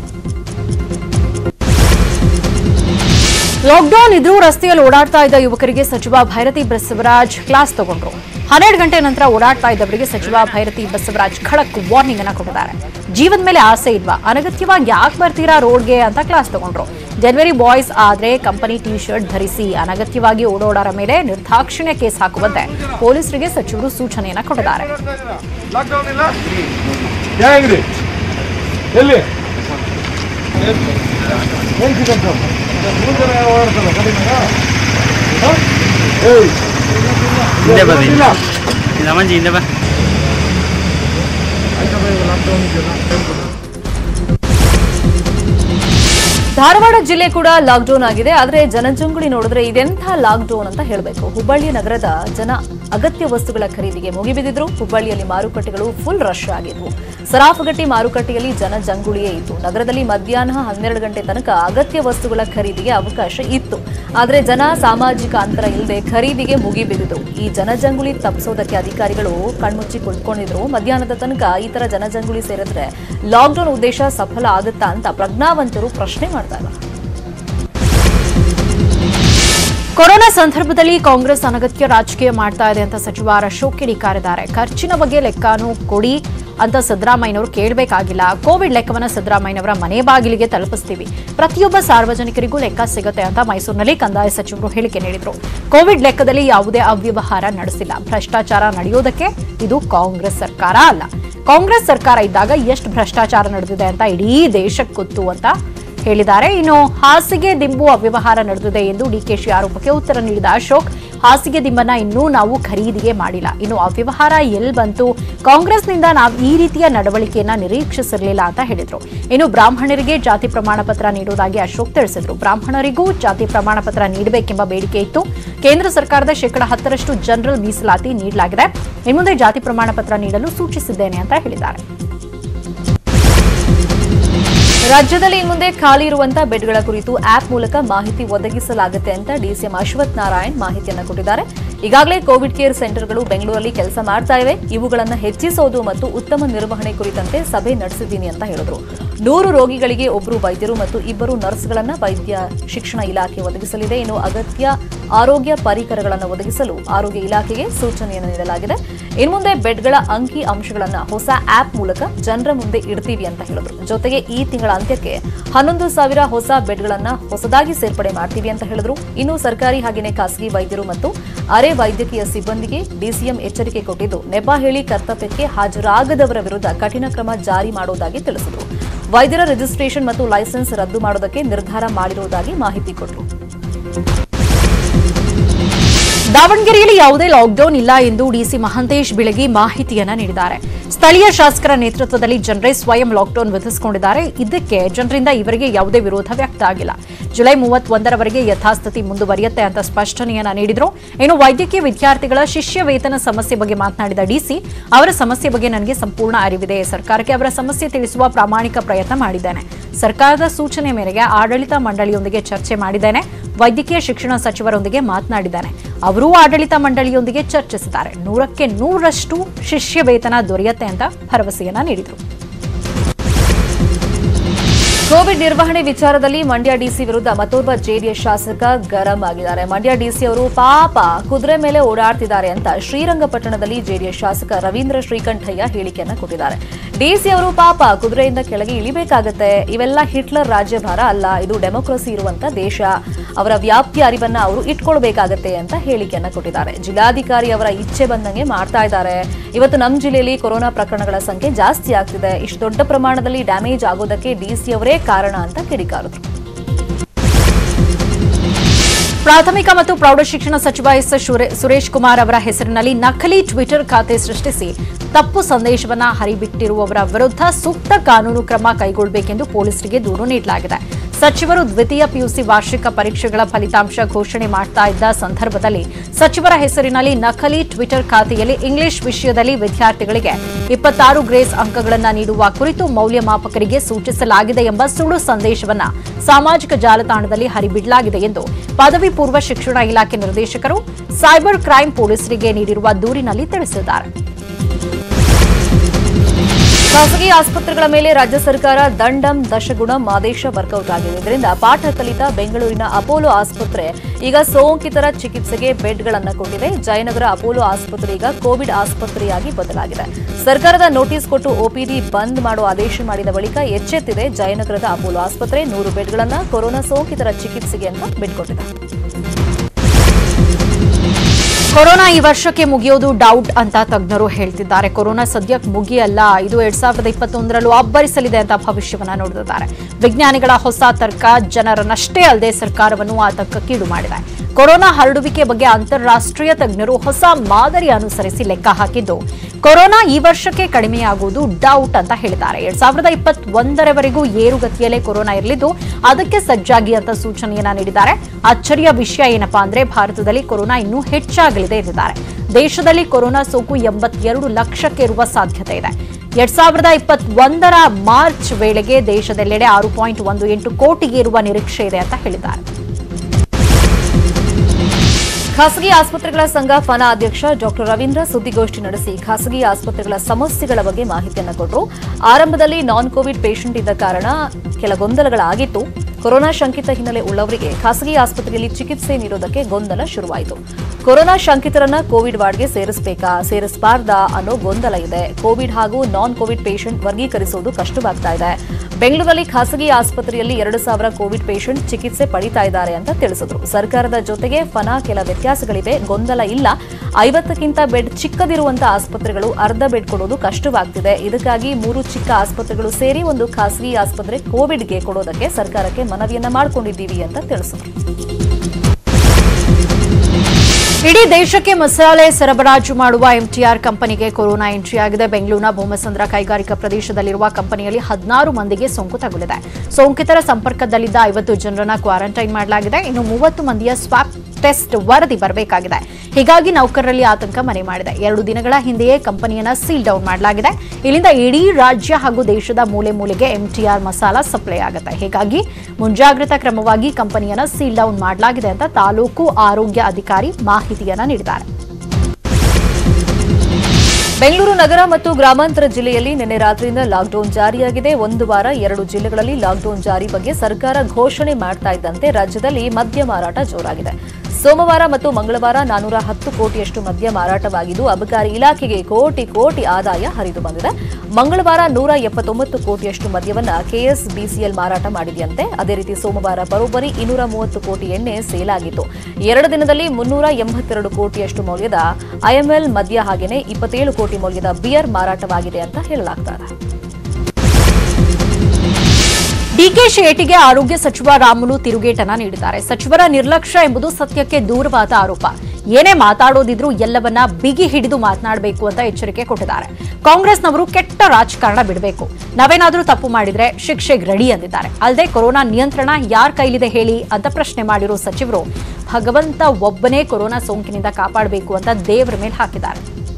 ಲಾಕ್ಡೌನ್ ಇದ್ರೂ ರಸ್ತೆಯಲ್ಲಿ ಓಡಾಡ್ತಾ ಇದ್ದ ಯುವಕರಿಗೆ ಸಚಿವ ಭೈರತಿ ಬಸವರಾಜ್ ಕ್ಲಾಸ್ ತಗೊಂಡ್ರು ಹನ್ನೆರಡು ಗಂಟೆ ನಂತರ ಓಡಾಡ್ತಾ ಇದ್ದವರಿಗೆ ಸಚಿವ ಭೈರತಿ ಬಸವರಾಜ್ ಖಡಕ್ ವಾರ್ನಿಂಗ್ ಅನ್ನ ಕೊಟ್ಟಿದ್ದಾರೆ ಜೀವದ ಮೇಲೆ ಆಸೆ ಇಲ್ವಾ ಅನಗತ್ಯವಾಗಿ ಯಾಕೆ ಬರ್ತೀರಾ ರೋಡ್ಗೆ ಅಂತ ಕ್ಲಾಸ್ ತಗೊಂಡ್ರು ಡೆಲಿವರಿ ಬಾಯ್ಸ್ ಆದ್ರೆ ಕಂಪನಿ ಟಿ ಶರ್ಟ್ ಧರಿಸಿ ಅನಗತ್ಯವಾಗಿ ಓಡೋಡರ ಮೇಲೆ ನಿರ್ದಾಕ್ಷಿಣ್ಯ ಕೇಸ್ ಹಾಕುವಂತೆ ಪೊಲೀಸರಿಗೆ ಸಚಿವರು ಸೂಚನೆಯನ್ನ ಕೊಟ್ಟಿದ್ದಾರೆ ಲಾಕ್ಡೌನ್ ಇಲ್ಲ ಹೆಂಗ್ರಿ ಎಲ್ಲಿ ಏನ್ ಸಿಗಂತ ಮೂರು ಜನ ಓಡಾಡ್ತಾರ ಕಡಿಮೆ ಏಯ್ ಹಿಂದೆ ಬಾ ಇಲ್ಲ ಇಲ್ಲ ಮಂಜಿ ಹಿಂದೆ ಬಾ ಲಾಕ್ಡೌನ್ ಇದೆಯಲ್ಲ ಧಾರವಾಡ ಜಿಲ್ಲೆ ಕೂಡ ಲಾಕ್ಡೌನ್ ಆಗಿದೆ ಆದ್ರೆ ಜನಜಂಗುಳಿ ನೋಡಿದ್ರೆ ಇದೆಂಥ ಲಾಕ್ಡೌನ್ ಅಂತ ಹೇಳಬೇಕು ಹುಬ್ಬಳ್ಳಿ ನಗರದ ಜನ ಅಗತ್ಯ ವಸ್ತುಗಳ ಖರೀದಿಗೆ ಮುಗಿಬಿದ್ದಿದ್ರು ಹುಬ್ಬಳ್ಳಿಯಲ್ಲಿ ಮಾರುಕಟ್ಟೆಗಳು ಫುಲ್ ರಶ್ ಆಗಿದ್ವು ಸರಾಫಗಟ್ಟಿ ಮಾರುಕಟ್ಟೆಯಲ್ಲಿ ಜನ ಜಂಗುಳಿಯೇ ಇತ್ತು ನಗರದಲ್ಲಿ ಮಧ್ಯಾಹ್ನ ಹನ್ನೆರಡು ಗಂಟೆ ತನಕ ಅಗತ್ಯ ವಸ್ತುಗಳ ಖರೀದಿಗೆ ಅವಕಾಶ ಇತ್ತು ಆದ್ರೆ ಜನ ಸಾಮಾಜಿಕ ಅಂತರ ಇಲ್ಲದೆ ಖರೀದಿಗೆ ಮುಗಿಬಿದ್ದಿದ್ರು ಈ ಜನಜಂಗುಳಿ ತಪ್ಪಿಸೋದಕ್ಕೆ ಅಧಿಕಾರಿಗಳು ಕಣ್ಮುಚ್ಚಿ ಕುಳಿತುಕೊಂಡಿದ್ರು ಮಧ್ಯಾಹ್ನದ ತನಕ ಈ ತರ ಜನಜಂಗುಳಿ ಸೇರಿದ್ರೆ ಲಾಕ್ಡೌನ್ ಉದ್ದೇಶ ಸಫಲ ಆಗುತ್ತಾ ಅಂತ ಪ್ರಜ್ಞಾವಂತರು ಪ್ರಶ್ನೆ ಮಾಡ್ತಾ ಇದ್ದಾರೆ ಕೊರೋನಾ ಸಂದರ್ಭದಲ್ಲಿ ಕಾಂಗ್ರೆಸ್ ಅನಗತ್ಯ ರಾಜಕೀಯ ಮಾಡ್ತಾ ಇದೆ ಅಂತ ಸಚಿವ ಆರ್ ಅಶೋಕ್ ಕಿಡಿಕಾರಿದ್ದಾರೆ ಖರ್ಚಿನ ಬಗ್ಗೆ ಲೆಕ್ಕನೂ ಕೊಡಿ ಅಂತ ಸಿದ್ದರಾಮಯ್ಯನವರು ಕೇಳಬೇಕಾಗಿಲ್ಲ ಕೋವಿಡ್ ಲೆಕ್ಕವನ್ನ ಸಿದ್ದರಾಮಯ್ಯನವರ ಮನೆ ಬಾಗಿಲಿಗೆ ತಲುಪಿಸ್ತೀವಿ ಪ್ರತಿಯೊಬ್ಬ ಸಾರ್ವಜನಿಕರಿಗೂ ಲೆಕ್ಕ ಸಿಗುತ್ತೆ ಅಂತ ಮೈಸೂರಿನಲ್ಲಿ ಕಂದಾಯ ಸಚಿವರು ಹೇಳಿಕೆ ನೀಡಿದರು ಕೋವಿಡ್ ಲೆಕ್ಕದಲ್ಲಿ ಯಾವುದೇ ಅವ್ಯವಹಾರ ನಡೆಸಿಲ್ಲ ಭ್ರಷ್ಟಾಚಾರ ನಡೆಯೋದಕ್ಕೆ ಇದು ಕಾಂಗ್ರೆಸ್ ಸರ್ಕಾರ ಅಲ್ಲ ಕಾಂಗ್ರೆಸ್ ಸರ್ಕಾರ ಇದ್ದಾಗ ಎಷ್ಟು ಭ್ರಷ್ಟಾಚಾರ ನಡೆದಿದೆ ಅಂತ ಇಡೀ ದೇಶಕ್ಕೆ ಗೊತ್ತು ಅಂತ ಹೇಳಿದ್ದಾರೆ ಇನ್ನು ಹಾಸಿಗೆ ದಿಂಬು ಅವ್ಯವಹಾರ ನಡೆದಿದೆ ಎಂದು ಡಿಕೆಶಿ ಆರೋಪಕ್ಕೆ ಉತ್ತರ ನೀಡಿದ ಅಶೋಕ್ ಹಾಸಿಗೆ ದಿಂಬನ್ನ ಇನ್ನೂ ನಾವು ಖರೀದಿಗೆ ಮಾಡಿಲ್ಲ ಇನ್ನು ಅವ್ಯವಹಾರ ಎಲ್ಲಿ ಬಂತು ಕಾಂಗ್ರೆಸ್ನಿಂದ ನಾವು ಈ ರೀತಿಯ ನಡವಳಿಕೆಯನ್ನ ನಿರೀಕ್ಷಿಸಿರಲಿಲ್ಲ ಅಂತ ಹೇಳಿದ್ರು ಇನ್ನು ಬ್ರಾಹ್ಮಣರಿಗೆ ಜಾತಿ ಪ್ರಮಾಣ ಪತ್ರ ನೀಡುವುದಾಗಿ ಅಶೋಕ್ ತಿಳಿಸಿದ್ರು ಬ್ರಾಹ್ಮಣರಿಗೂ ಜಾತಿ ಪ್ರಮಾಣ ಪತ್ರ ನೀಡಬೇಕೆಂಬ ಬೇಡಿಕೆ ಇತ್ತು ಕೇಂದ್ರ ಸರ್ಕಾರದ ಶೇಕಡ ಹತ್ತರಷ್ಟು ಜನರಲ್ ಮೀಸಲಾತಿ ನೀಡಲಾಗಿದೆ ಇನ್ಮುಂದೆ ಜಾತಿ ಪ್ರಮಾಣ ಪತ್ರ ನೀಡಲು ಸೂಚಿಸಿದ್ದೇನೆ ಅಂತ ಹೇಳಿದ್ದಾರೆ ರಾಜ್ಯದಲ್ಲಿ ಇನ್ಮುಂದೆ ಖಾಲಿ ಇರುವಂತಹ ಬೆಡ್ಗಳ ಕುರಿತು ಆಪ್ ಮೂಲಕ ಮಾಹಿತಿ ಒದಗಿಸಲಾಗುತ್ತೆ ಅಂತ ಡಿಸಿಎಂ ಅಶ್ವಥ್ ನಾರಾಯಣ್ ಮಾಹಿತಿಯನ್ನು ಕೊಟ್ಟಿದ್ದಾರೆ ಈಗಾಗಲೇ ಕೋವಿಡ್ ಕೇರ್ ಸೆಂಟರ್ಗಳು ಬೆಂಗಳೂರಲ್ಲಿ ಕೆಲಸ ಮಾಡ್ತಾ ಇವೆ ಇವುಗಳನ್ನು ಹೆಚ್ಚಿಸೋದು ಮತ್ತು ಉತ್ತಮ ನಿರ್ವಹಣೆ ಕುರಿತಂತೆ ಸಭೆ ನಡೆಸಿದ್ದೀನಿ ಅಂತ ಹೇಳಿದ್ರು ನೂರು ರೋಗಿಗಳಿಗೆ ಒಬ್ಬರು ವೈದ್ಯರು ಮತ್ತು ಇಬ್ಬರು ನರ್ಸ್ಗಳನ್ನ ವೈದ್ಯ ಶಿಕ್ಷಣ ಇಲಾಖೆ ಒದಗಿಸಲಿದೆ ಇನ್ನು ಅಗತ್ಯ ಆರೋಗ್ಯ ಪರಿಕರಗಳನ್ನು ಒದಗಿಸಲು ಆರೋಗ್ಯ ಇಲಾಖೆಗೆ ಸೂಚನೆಯನ್ನು ನೀಡಲಾಗಿದೆ ಇನ್ಮುಂದೆ ಬೆಡ್ಗಳ ಅಂಕಿ ಅಂಶಗಳನ್ನ ಹೊಸ ಆಪ್ ಮೂಲಕ ಜನರ ಮುಂದೆ ಇಡ್ತೀವಿ ಅಂತ ಹೇಳಿದ್ರು ಜೊತೆಗೆ ಈ ತಿಂಗಳ ಅಂತ್ಯಕ್ಕೆ ಹನ್ನೊಂದು ಸಾವಿರ ಹೊಸ ಬೆಡ್ಗಳನ್ನ ಹೊಸದಾಗಿ ಸೇರ್ಪಡೆ ಮಾಡ್ತೀವಿ ಅಂತ ಹೇಳಿದ್ರು ಇನ್ನು ಸರ್ಕಾರಿ ಹಾಗೆಯೇ ಖಾಸಗಿ ವೈದ್ಯರು ಮತ್ತು ಅರೆ ವೈದ್ಯಕೀಯ ಸಿಬ್ಬಂದಿಗೆ ಡಿಸಿಎಂ ಎಚ್ಚರಿಕೆ ಕೊಟ್ಟಿದ್ದು ನೆಪ ಹೇಳಿ ಕರ್ತವ್ಯಕ್ಕೆ ಹಾಜರಾಗದವರ ವಿರುದ್ಧ ಕಠಿಣ ಕ್ರಮ ಜಾರಿ ಮಾಡುವುದಾಗಿ ತಿಳಿಸಿದರು ವೈದ್ಯರ ರಿಜಿಸ್ಟ್ರೇಷನ್ ಮತ್ತು ಲೈಸೆನ್ಸ್ ರದ್ದು ಮಾಡೋದಕ್ಕೆ ನಿರ್ಧಾರ ಮಾಡಿರುವುದಾಗಿ ಮಾಹಿತಿ ಕೊಟ್ಟರು ದಾವಣಗೆರೆಯಲ್ಲಿ ಯಾವುದೇ ಲಾಕ್ಡೌನ್ ಇಲ್ಲ ಎಂದು ಡಿಸಿ ಮಹಂತೇಶ್ ಬಿಳಗಿ ಮಾಹಿತಿಯನ್ನ ನೀಡಿದ್ದಾರೆ ಸ್ಥಳೀಯ ಶಾಸಕರ ನೇತೃತ್ವದಲ್ಲಿ ಜನರೇ ಸ್ವಯಂ ಲಾಕ್ಡೌನ್ ವಿಧಿಸಿಕೊಂಡಿದ್ದಾರೆ ಇದಕ್ಕೆ ಜನರಿಂದ ಇವರಿಗೆ ಯಾವುದೇ ವಿರೋಧ ವ್ಯಕ್ತ ಆಗಿಲ್ಲ ಜುಲೈ ಮೂವತ್ತೊಂದರವರೆಗೆ ಯಥಾಸ್ಥಿತಿ ಮುಂದುವರಿಯುತ್ತೆ ಅಂತ ಸ್ಪಷ್ಟನೆಯನ್ನ ನೀಡಿದ್ರು ಇನ್ನು ವೈದ್ಯಕೀಯ ವಿದ್ಯಾರ್ಥಿಗಳ ಶಿಷ್ಯ ವೇತನ ಸಮಸ್ಯೆ ಬಗ್ಗೆ ಮಾತನಾಡಿದ ಡಿಸಿ ಅವರ ಸಮಸ್ಯೆ ಬಗ್ಗೆ ನನಗೆ ಸಂಪೂರ್ಣ ಅರಿವಿದೆ ಸರ್ಕಾರಕ್ಕೆ ಅವರ ಸಮಸ್ಯೆ ತಿಳಿಸುವ ಪ್ರಾಮಾಣಿಕ ಪ್ರಯತ್ನ ಮಾಡಿದ್ದೇನೆ ಸರ್ಕಾರದ ಸೂಚನೆ ಮೇರೆಗೆ ಆಡಳಿತ ಮಂಡಳಿಯೊಂದಿಗೆ ಚರ್ಚೆ ಮಾಡಿದ್ದೇನೆ ವೈದ್ಯಕೀಯ ಶಿಕ್ಷಣ ಸಚಿವರೊಂದಿಗೆ ಮಾತನಾಡಿದ್ದಾನೆ ಅವರೂ ಆಡಳಿತ ಮಂಡಳಿಯೊಂದಿಗೆ ಚರ್ಚಿಸಿದ್ದಾರೆ ನೂರಕ್ಕೆ ನೂರರಷ್ಟು ಶಿಷ್ಯ ವೇತನ ದೊರೆಯುತ್ತೆ ಅಂತ ಭರವಸೆಯನ್ನ ನೀಡಿದರು ಕೋವಿಡ್ ನಿರ್ವಹಣೆ ವಿಚಾರದಲ್ಲಿ ಮಂಡ್ಯ ಡಿಸಿ ವಿರುದ್ಧ ಮತ್ತೊಬ್ಬ ಜೆಡಿಎಸ್ ಶಾಸಕ ಗರಂ ಆಗಿದ್ದಾರೆ ಮಂಡ್ಯ ಡಿಸಿ ಅವರು ಪಾಪ ಕುದುರೆ ಮೇಲೆ ಓಡಾಡ್ತಿದ್ದಾರೆ ಅಂತ ಶ್ರೀರಂಗಪಟ್ಟಣದಲ್ಲಿ ಜೆಡಿಎಸ್ ಶಾಸಕ ರವೀಂದ್ರ ಶ್ರೀಕಂಠಯ್ಯ ಹೇಳಿಕೆಯನ್ನ ಕೊಟ್ಟಿದ್ದಾರೆ ಡಿಸಿ ಅವರು ಪಾಪ ಕುದುರೆಯಿಂದ ಕೆಳಗೆ ಇಳಿಬೇಕಾಗತ್ತೆ ಇವೆಲ್ಲ ಹಿಟ್ಲರ್ ರಾಜ್ಯಭಾರ ಅಲ್ಲ ಇದು ಡೆಮೋಕ್ರಸಿ ಇರುವಂತ ದೇಶ ಅವರ ವ್ಯಾಪ್ತಿ ಅರಿವನ್ನ ಅವರು ಇಟ್ಕೊಳ್ಬೇಕಾಗತ್ತೆ ಅಂತ ಹೇಳಿಕೆಯನ್ನ ಕೊಟ್ಟಿದ್ದಾರೆ ಜಿಲ್ಲಾಧಿಕಾರಿ ಅವರ ಇಚ್ಛೆ ಬಂದಂಗೆ ಮಾಡ್ತಾ ಇದ್ದಾರೆ ಇವತ್ತು ನಮ್ಮ ಜಿಲ್ಲೆಯಲ್ಲಿ ಕೊರೋನಾ ಪ್ರಕರಣಗಳ ಸಂಖ್ಯೆ ಜಾಸ್ತಿ ಆಗ್ತಿದೆ ಇಷ್ಟು ದೊಡ್ಡ ಪ್ರಮಾಣದಲ್ಲಿ ಡ್ಯಾಮೇಜ್ ಆಗೋದಕ್ಕೆ ಡಿಸಿ ಅವರೇ ಕಾರಣ ಅಂತ ಕಿಡಿಕಾರಿದ್ರು ಪ್ರಾಥಮಿಕ ಮತ್ತು ಪ್ರೌಢಶಿಕ್ಷಣ ಸಚಿವ ಎಸ್ ಶುರೇ- ಸುರೇಶ್ ಕುಮಾರ್ ಅವರ ಹೆಸರಿನಲ್ಲಿ ನಕಲಿ ಟ್ವಿಟರ್ ಖಾತೆ ಸೃಷ್ಟಿಸಿ ತಪ್ಪು ಸಂದೇಶವನ್ನ ಹರಿಬಿಟ್ಟಿರುವವರ ವಿರುದ್ಧ ಸೂಕ್ತ ಕಾನೂನು ಕ್ರಮ ಕೈಗೊಳ್ಳಬೇಕೆಂದು ಪೊಲೀಸರಿಗೆ ದೂರು ನೀಡಲಾಗಿದೆ ಸಚಿವರು ದ್ವಿತೀಯ ಪಿಯುಸಿ ವಾರ್ಷಿಕ ಪರೀಕ್ಷೆಗಳ ಫಲಿತಾಂಶ ಘೋಷಣೆ ಮಾಡ್ತಾ ಇದ್ದ ಸಂದರ್ಭದಲ್ಲಿ ಸಚಿವರ ಹೆಸರಿನಲ್ಲಿ ನಕಲಿ ಟ್ವಿಟರ್ ಖಾತೆಯಲ್ಲಿ ಇಂಗ್ಲಿಷ್ ವಿಷಯದಲ್ಲಿ ವಿದ್ಯಾರ್ಥಿಗಳಿಗೆ ಇಪ್ಪತ್ತಾರು ಗ್ರೇಸ್ ಅಂಕಗಳನ್ನು ನೀಡುವ ಕುರಿತು ಮೌಲ್ಯಮಾಪಕರಿಗೆ ಸೂಚಿಸಲಾಗಿದೆ ಎಂಬ ಸುಳ್ಳು ಸಂದೇಶವನ್ನ ಸಾಮಾಜಿಕ ಜಾಲತಾಣದಲ್ಲಿ ಹರಿಬಿಡಲಾಗಿದೆ ಎಂದು ಪದವಿ ಪೂರ್ವ ಶಿಕ್ಷಣ ಇಲಾಖೆ ನಿರ್ದೇಶಕರು ಸೈಬರ್ ಕ್ರೈಂ ಪೊಲೀಸರಿಗೆ ನೀಡಿರುವ ದೂರಿನಲ್ಲಿ ತಿಳಿಸಿದ್ದಾರೆ ಖಾಸಗಿ ಆಸ್ಪತ್ರೆಗಳ ಮೇಲೆ ರಾಜ್ಯ ಸರ್ಕಾರ ದಂಡಂ ದಶಗುಣಂ ಆದೇಶ ವರ್ಕೌಟ್ ಆಗಿದೆ ಇದರಿಂದ ಪಾಠ ಕಲಿತ ಬೆಂಗಳೂರಿನ ಅಪೋಲೋ ಆಸ್ಪತ್ರೆ ಈಗ ಸೋಂಕಿತರ ಚಿಕಿತ್ಸೆಗೆ ಬೆಡ್ಗಳನ್ನು ಕೊಟ್ಟಿದೆ ಜಯನಗರ ಅಪೋಲೋ ಆಸ್ಪತ್ರೆ ಈಗ ಕೋವಿಡ್ ಆಸ್ಪತ್ರೆಯಾಗಿ ಬದಲಾಗಿದೆ ಸರ್ಕಾರದ ನೋಟಿಸ್ ಕೊಟ್ಟು ಒಪಿಡಿ ಬಂದ್ ಮಾಡುವ ಆದೇಶ ಮಾಡಿದ ಬಳಿಕ ಎಚ್ಚೆತ್ತಿದೆ ಜಯನಗರದ ಅಪೋಲೋ ಆಸ್ಪತ್ರೆ ನೂರು ಬೆಡ್ಗಳನ್ನು ಕೊರೋನಾ ಸೋಂಕಿತರ ಚಿಕಿತ್ಸೆಗೆ ಅಂತ ಬಿಟ್ಕೊಟ್ಟಿದೆ ಕೊರೋನಾ ಈ ವರ್ಷಕ್ಕೆ ಮುಗಿಯೋದು ಡೌಟ್ ಅಂತ ತಜ್ಞರು ಹೇಳ್ತಿದ್ದಾರೆ ಕೊರೋನಾ ಸದ್ಯಕ್ಕೆ ಮುಗಿಯಲ್ಲ ಇದು ಎರಡ್ ಸಾವಿರದ ಇಪ್ಪತ್ತೊಂದರಲ್ಲೂ ಅಬ್ಬರಿಸಲಿದೆ ಅಂತ ಭವಿಷ್ಯವನ್ನ ನೋಡುತ್ತಿದ್ದಾರೆ ವಿಜ್ಞಾನಿಗಳ ಹೊಸ ತರ್ಕ ಜನರನ್ನಷ್ಟೇ ಅಲ್ಲದೆ ಸರ್ಕಾರವನ್ನು ಆತಂಕಕ್ಕೀಡು ಮಾಡಿದೆ ಕೊರೋನಾ ಹರಡುವಿಕೆ ಬಗ್ಗೆ ಅಂತಾರಾಷ್ಟ್ರೀಯ ತಜ್ಞರು ಹೊಸ ಮಾದರಿ ಅನುಸರಿಸಿ ಲೆಕ್ಕ ಹಾಕಿದ್ದು ಕೊರೋನಾ ಈ ವರ್ಷಕ್ಕೆ ಕಡಿಮೆಯಾಗುವುದು ಡೌಟ್ ಅಂತ ಹೇಳಿದ್ದಾರೆ ಎರಡ್ ಸಾವಿರದ ಇಪ್ಪತ್ತೊಂದರವರೆಗೂ ಏರುಗತಿಯಲ್ಲೇ ಕೊರೋನಾ ಇರಲಿದ್ದು ಅದಕ್ಕೆ ಸಜ್ಜಾಗಿ ಅಂತ ಸೂಚನೆಯನ್ನ ನೀಡಿದ್ದಾರೆ ಅಚ್ಚರಿಯ ವಿಷಯ ಏನಪ್ಪಾ ಅಂದ್ರೆ ಭಾರತದಲ್ಲಿ ಕೊರೋನಾ ಇನ್ನೂ ಹೆಚ್ಚಾಗಲಿದೆ ಎಂದಿದ್ದಾರೆ ದೇಶದಲ್ಲಿ ಕೊರೋನಾ ಸೋಂಕು ಎಂಬತ್ತೆರಡು ಲಕ್ಷಕ್ಕೆ ಇರುವ ಸಾಧ್ಯತೆ ಇದೆ ಎರಡ್ ಸಾವಿರದ ಇಪ್ಪತ್ತೊಂದರ ಮಾರ್ಚ್ ವೇಳೆಗೆ ದೇಶದೆಲ್ಲೆಡೆ ಆರು ಪಾಯಿಂಟ್ ಒಂದು ಎಂಟು ಕೋಟಿಗೆ ಇರುವ ನಿರೀಕ್ಷೆ ಇದೆ ಅಂತ ಹೇಳಿದ್ದಾರೆ ಖಾಸಗಿ ಆಸ್ಪತ್ರೆಗಳ ಸಂಘ ಫನಾ ಅಧ್ಯಕ್ಷ ಡಾಕ್ಟರ್ ರವೀಂದ್ರ ಸುದ್ದಿಗೋಷ್ಠಿ ನಡೆಸಿ ಖಾಸಗಿ ಆಸ್ಪತ್ರೆಗಳ ಸಮಸ್ಯೆಗಳ ಬಗ್ಗೆ ಮಾಹಿತಿಯನ್ನು ಕೊಟ್ಟರು ಆರಂಭದಲ್ಲಿ ನಾನ್ ಕೋವಿಡ್ ಪೇಷಂಟ್ ಇದ್ದ ಕಾರಣ ಕೆಲ ಗೊಂದಲಗಳಾಗಿತ್ತು ಕೊರೋನಾ ಶಂಕಿತ ಹಿನ್ನೆಲೆ ಉಳ್ಳವರಿಗೆ ಖಾಸಗಿ ಆಸ್ಪತ್ರೆಯಲ್ಲಿ ಚಿಕಿತ್ಸೆ ನೀಡೋದಕ್ಕೆ ಗೊಂದಲ ಶುರುವಾಯಿತು ಕೊರೋನಾ ಶಂಕಿತರನ್ನ ಕೋವಿಡ್ ವಾರ್ಡ್ಗೆ ಸೇರಿಸಬೇಕಾ ಸೇರಿಸಬಾರ್ದಾ ಅನ್ನೋ ಗೊಂದಲ ಇದೆ ಕೋವಿಡ್ ಹಾಗೂ ನಾನ್ ಕೋವಿಡ್ ಪೇಷಂಟ್ ವರ್ಗೀಕರಿಸುವುದು ಕಷ್ಟವಾಗ್ತಾ ಇದೆ ಬೆಂಗಳೂರಲ್ಲಿ ಖಾಸಗಿ ಆಸ್ಪತ್ರೆಯಲ್ಲಿ ಎರಡು ಸಾವಿರ ಕೋವಿಡ್ ಪೇಷಂಟ್ ಚಿಕಿತ್ಸೆ ಪಡಿತಾ ಇದ್ದಾರೆ ಅಂತ ತಿಳಿಸಿದ್ರು ಸರ್ಕಾರದ ಜೊತೆಗೆ ಫನಾ ಕೆಲ ವ್ಯತ್ಯಾಸಗಳಿವೆ ಗೊಂದಲ ಇಲ್ಲ ಐವತ್ತಕ್ಕಿಂತ ಬೆಡ್ ಚಿಕ್ಕದಿರುವಂತಹ ಆಸ್ಪತ್ರೆಗಳು ಅರ್ಧ ಬೆಡ್ ಕೊಡೋದು ಕಷ್ಟವಾಗ್ತಿದೆ ಇದಕ್ಕಾಗಿ ಮೂರು ಚಿಕ್ಕ ಆಸ್ಪತ್ರೆಗಳು ಸೇರಿ ಒಂದು ಖಾಸಗಿ ಆಸ್ಪತ್ರೆ ಕೋವಿಡ್ಗೆ ಕೊಡೋದಕ್ಕೆ ಸರ್ಕಾರಕ್ಕೆ ಮನವಿಯನ್ನ ಮಾಡಿಕೊಂಡಿದ್ದೀವಿ ಅಂತ ತಿಳಿಸಿದ್ರು ಇಡೀ ದೇಶಕ್ಕೆ ಮಸಾಲೆ ಸರಬರಾಜು ಮಾಡುವ ಎಂಟಿಆರ್ ಕಂಪನಿಗೆ ಕೊರೋನಾ ಎಂಟ್ರಿ ಆಗಿದೆ ಬೆಂಗಳೂರಿನ ಭೂಮಸಂದ್ರ ಕೈಗಾರಿಕಾ ಪ್ರದೇಶದಲ್ಲಿರುವ ಕಂಪನಿಯಲ್ಲಿ ಹದಿನಾರು ಮಂದಿಗೆ ಸೋಂಕು ತಗುಲಿದೆ ಸೋಂಕಿತರ ಸಂಪರ್ಕದಲ್ಲಿದ್ದ ಐವತ್ತು ಜನರನ್ನ ಕ್ವಾರಂಟೈನ್ ಮಾಡಲಾಗಿದೆ ಇನ್ನು ಮೂವತ್ತು ಮಂದಿಯ ಸ್ವಾಪ್ ಟೆಸ್ಟ್ ವರದಿ ಬರಬೇಕಾಗಿದೆ ಹೀಗಾಗಿ ನೌಕರರಲ್ಲಿ ಆತಂಕ ಮನೆ ಮಾಡಿದೆ ಎರಡು ದಿನಗಳ ಹಿಂದೆಯೇ ಕಂಪನಿಯನ್ನ ಸೀಲ್ ಡೌನ್ ಮಾಡಲಾಗಿದೆ ಇಲ್ಲಿಂದ ಇಡೀ ರಾಜ್ಯ ಹಾಗೂ ದೇಶದ ಮೂಲೆ ಮೂಲೆಗೆ ಎಂಟಿಆರ್ ಮಸಾಲ ಸಪ್ಲೈ ಆಗುತ್ತೆ ಹೀಗಾಗಿ ಮುಂಜಾಗ್ರತಾ ಕ್ರಮವಾಗಿ ಕಂಪನಿಯನ್ನ ಸೀಲ್ ಡೌನ್ ಮಾಡಲಾಗಿದೆ ಅಂತ ತಾಲೂಕು ಆರೋಗ್ಯ ಅಧಿಕಾರಿ ಮಾಹಿತಿಯನ್ನ ನೀಡಿದ್ದಾರೆ ಬೆಂಗಳೂರು ನಗರ ಮತ್ತು ಗ್ರಾಮಾಂತರ ಜಿಲ್ಲೆಯಲ್ಲಿ ನಿನ್ನೆ ರಾತ್ರಿಯಿಂದ ಲಾಕ್ಡೌನ್ ಜಾರಿಯಾಗಿದೆ ಒಂದು ವಾರ ಎರಡು ಜಿಲ್ಲೆಗಳಲ್ಲಿ ಲಾಕ್ಡೌನ್ ಜಾರಿ ಬಗ್ಗೆ ಸರ್ಕಾರ ಘೋಷಣೆ ಮಾಡ್ತಾ ಇದ್ದಂತೆ ರಾಜ್ಯದಲ್ಲಿ ಮದ್ಯ ಮಾರಾಟ ಜೋರಾಗಿದೆ ಸೋಮವಾರ ಮತ್ತು ಮಂಗಳವಾರ ನಾನೂರ ಹತ್ತು ಕೋಟಿಯಷ್ಟು ಮದ್ಯ ಮಾರಾಟವಾಗಿದ್ದು ಅಬಕಾರಿ ಇಲಾಖೆಗೆ ಕೋಟಿ ಕೋಟಿ ಆದಾಯ ಹರಿದು ಬಂದಿದೆ ಮಂಗಳವಾರ ನೂರ ಎಪ್ಪತ್ತೊಂಬತ್ತು ಕೋಟಿಯಷ್ಟು ಮದ್ಯವನ್ನ ಕೆಎಸ್ಬಿಸಿಎಲ್ ಮಾರಾಟ ಮಾಡಿದೆಯಂತೆ ಅದೇ ರೀತಿ ಸೋಮವಾರ ಬರೋಬ್ಬರಿ ಇನ್ನೂರ ಮೂವತ್ತು ಕೋಟಿ ಎಣ್ಣೆ ಸೇಲ್ ಆಗಿತ್ತು ಎರಡು ದಿನದಲ್ಲಿ ಮುನ್ನೂರ ಎಂಬತ್ತೆರಡು ಕೋಟಿಯಷ್ಟು ಮೌಲ್ಯದ ಐಎಂಎಲ್ ಮದ್ಯ ಹಾಗೆಯೇ ಇಪ್ಪತ್ತೇಳು ಕೋಟಿ ಮೌಲ್ಯದ ಬಿಯರ್ ಮಾರಾಟವಾಗಿದೆ ಅಂತ ಹೇಳಲಾಗ್ತಾ ಇದೆ ಡಿಕೆಶಿ ಏಟಿಗೆ ಆರೋಗ್ಯ ಸಚಿವ ರಾಮುಲು ತಿರುಗೇಟನ ನೀಡಿದ್ದಾರೆ ಸಚಿವರ ನಿರ್ಲಕ್ಷ್ಯ ಎಂಬುದು ಸತ್ಯಕ್ಕೆ ದೂರವಾದ ಆರೋಪ ಏನೇ ಮಾತಾಡೋದಿದ್ರೂ ಎಲ್ಲವನ್ನ ಬಿಗಿ ಹಿಡಿದು ಮಾತನಾಡಬೇಕು ಅಂತ ಎಚ್ಚರಿಕೆ ಕೊಟ್ಟಿದ್ದಾರೆ ಕಾಂಗ್ರೆಸ್ನವರು ಕೆಟ್ಟ ರಾಜಕಾರಣ ಬಿಡಬೇಕು ನಾವೇನಾದ್ರೂ ತಪ್ಪು ಮಾಡಿದ್ರೆ ಶಿಕ್ಷೆಗೆ ರೆಡಿ ಅಂದಿದ್ದಾರೆ ಅಲ್ಲದೆ ಕೊರೋನಾ ನಿಯಂತ್ರಣ ಯಾರ ಕೈಲಿದೆ ಹೇಳಿ ಅಂತ ಪ್ರಶ್ನೆ ಮಾಡಿರೋ ಸಚಿವರು ಭಗವಂತ ಒಬ್ಬನೇ ಕೊರೋನಾ ಸೋಂಕಿನಿಂದ ಕಾಪಾಡಬೇಕು ಅಂತ ದೇವರ ಮೇಲೆ ಹಾಕಿದ್ದಾರೆ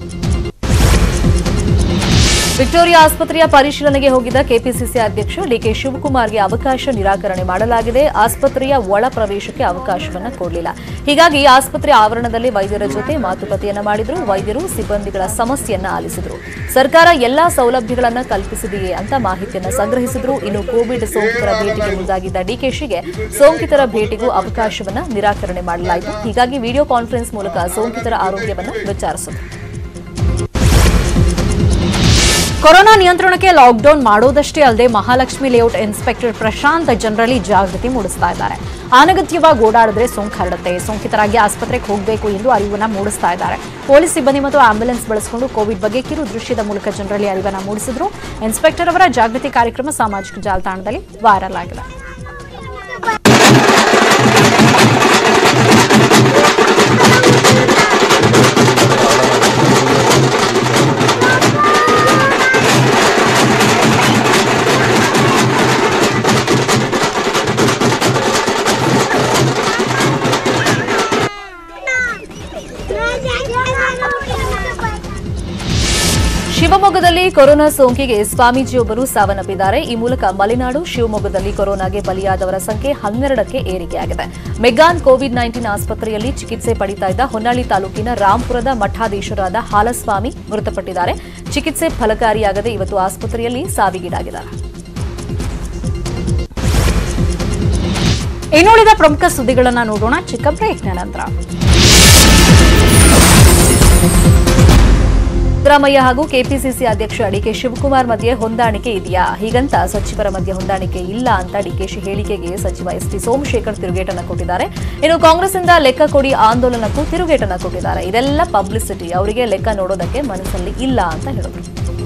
ವಿಕ್ಟೋರಿಯಾ ಆಸ್ಪತ್ರೆಯ ಪರಿಶೀಲನೆಗೆ ಹೋಗಿದ್ದ ಕೆಪಿಸಿಸಿ ಅಧ್ಯಕ್ಷ ಡಿಕೆ ಶಿವಕುಮಾರ್ಗೆ ಅವಕಾಶ ನಿರಾಕರಣೆ ಮಾಡಲಾಗಿದೆ ಆಸ್ಪತ್ರೆಯ ಒಳ ಪ್ರವೇಶಕ್ಕೆ ಅವಕಾಶವನ್ನ ಕೊಡಲಿಲ್ಲ ಹೀಗಾಗಿ ಆಸ್ಪತ್ರೆ ಆವರಣದಲ್ಲಿ ವೈದ್ಯರ ಜೊತೆ ಮಾತುಕತೆಯನ್ನ ಮಾಡಿದ್ರು ವೈದ್ಯರು ಸಿಬ್ಬಂದಿಗಳ ಸಮಸ್ಯೆಯನ್ನ ಆಲಿಸಿದ್ರು ಸರ್ಕಾರ ಎಲ್ಲಾ ಸೌಲಭ್ಯಗಳನ್ನ ಕಲ್ಪಿಸಿದೆಯೇ ಅಂತ ಮಾಹಿತಿಯನ್ನ ಸಂಗ್ರಹಿಸಿದ್ರು ಇನ್ನು ಕೋವಿಡ್ ಸೋಂಕಿತರ ಭೇಟಿಗೆ ಮುಂದಾಗಿದ್ದ ಡಿಕೆಶಿಗೆ ಸೋಂಕಿತರ ಭೇಟಿಗೂ ಅವಕಾಶವನ್ನ ನಿರಾಕರಣೆ ಮಾಡಲಾಯಿತು ಹೀಗಾಗಿ ವಿಡಿಯೋ ಕಾನ್ಫರೆನ್ಸ್ ಮೂಲಕ ಸೋಂಕಿತರ ಆರೋಗ್ಯವನ್ನ ವಿಚಾರಿಸಿದ್ರು ಕೊರೋನಾ ನಿಯಂತ್ರಣಕ್ಕೆ ಲಾಕ್ಡೌನ್ ಮಾಡೋದಷ್ಟೇ ಅಲ್ಲದೆ ಮಹಾಲಕ್ಷ್ಮಿ ಲೇಔಟ್ ಇನ್ಸ್ಪೆಕ್ಟರ್ ಪ್ರಶಾಂತ್ ಜನರಲ್ಲಿ ಜಾಗೃತಿ ಮೂಡಿಸ್ತಾ ಇದ್ದಾರೆ ಅನಗತ್ಯವಾಗಿ ಓಡಾಡಿದ್ರೆ ಸೋಂಕು ಹರಡುತ್ತೆ ಸೋಂಕಿತರಾಗಿ ಆಸ್ಪತ್ರೆಗೆ ಹೋಗಬೇಕು ಎಂದು ಅರಿವನ್ನ ಮೂಡಿಸ್ತಾ ಇದ್ದಾರೆ ಪೊಲೀಸ್ ಸಿಬ್ಬಂದಿ ಮತ್ತು ಆಂಬ್ಯುಲೆನ್ಸ್ ಬಳಸಿಕೊಂಡು ಕೋವಿಡ್ ಬಗ್ಗೆ ಕಿರು ದೃಶ್ಯದ ಮೂಲಕ ಜನರಲ್ಲಿ ಅರಿವನ್ನ ಮೂಡಿಸಿದ್ರು ಇನ್ಸ್ಪೆಕ್ಟರ್ ಅವರ ಜಾಗೃತಿ ಕಾರ್ಯಕ್ರಮ ಸಾಮಾಜಿಕ ಜಾಲತಾಣದಲ್ಲಿ ವೈರಲ್ ಆಗಿದೆ ಶಿವಮೊಗ್ಗದಲ್ಲಿ ಕೊರೋನಾ ಸೋಂಕಿಗೆ ಸ್ವಾಮೀಜಿಯೊಬ್ಬರು ಸಾವನ್ನಪ್ಪಿದ್ದಾರೆ ಈ ಮೂಲಕ ಮಲೆನಾಡು ಶಿವಮೊಗ್ಗದಲ್ಲಿ ಕೊರೋನಾಗೆ ಬಲಿಯಾದವರ ಸಂಖ್ಯೆ ಹನ್ನೆರಡಕ್ಕೆ ಏರಿಕೆಯಾಗಿದೆ ಮೆಗ್ಗಾನ್ ಕೋವಿಡ್ ನೈನ್ಟೀನ್ ಆಸ್ಪತ್ರೆಯಲ್ಲಿ ಚಿಕಿತ್ಸೆ ಪಡಿತಾ ಇದ್ದ ಹೊನ್ನಾಳಿ ತಾಲೂಕಿನ ರಾಂಪುರದ ಮಠಾಧೀಶರಾದ ಹಾಲಸ್ವಾಮಿ ಮೃತಪಟ್ಟಿದ್ದಾರೆ ಚಿಕಿತ್ಸೆ ಫಲಕಾರಿಯಾಗದೆ ಇವತ್ತು ಆಸ್ಪತ್ರೆಯಲ್ಲಿ ಸಾವಿಗೀಡಾಗಿದ್ದಾರೆ ಇನ್ನುಳಿದ ಪ್ರಮುಖ ಸುದ್ದಿಗಳನ್ನ ನೋಡೋಣ ಚಿಕ್ಕ ಬ್ರೇಕ್ನ ನಂತರ ಸಿದ್ದರಾಮಯ್ಯ ಹಾಗೂ ಕೆಪಿಸಿಸಿ ಅಧ್ಯಕ್ಷ ಡಿಕೆ ಶಿವಕುಮಾರ್ ಮಧ್ಯೆ ಹೊಂದಾಣಿಕೆ ಇದೆಯಾ ಹೀಗಂತ ಸಚಿವರ ಮಧ್ಯೆ ಹೊಂದಾಣಿಕೆ ಇಲ್ಲ ಅಂತ ಡಿಕೆಶಿ ಹೇಳಿಕೆಗೆ ಸಚಿವ ಎಸ್ ಟಿ ಸೋಮಶೇಖರ್ ತಿರುಗೇಟನ್ನ ಕೊಟ್ಟಿದ್ದಾರೆ ಇನ್ನು ಕಾಂಗ್ರೆಸ್ನಿಂದ ಲೆಕ್ಕ ಕೊಡಿ ಆಂದೋಲನಕ್ಕೂ ತಿರುಗೇಟನ್ನ ಕೊಟ್ಟಿದ್ದಾರೆ ಇದೆಲ್ಲ ಪಬ್ಲಿಸಿಟಿ ಅವರಿಗೆ ಲೆಕ್ಕ ನೋಡೋದಕ್ಕೆ ಮನಸ್ಸಲ್ಲಿ ಇಲ್ಲ ಅಂತ ಹೇಳಿದ್ರು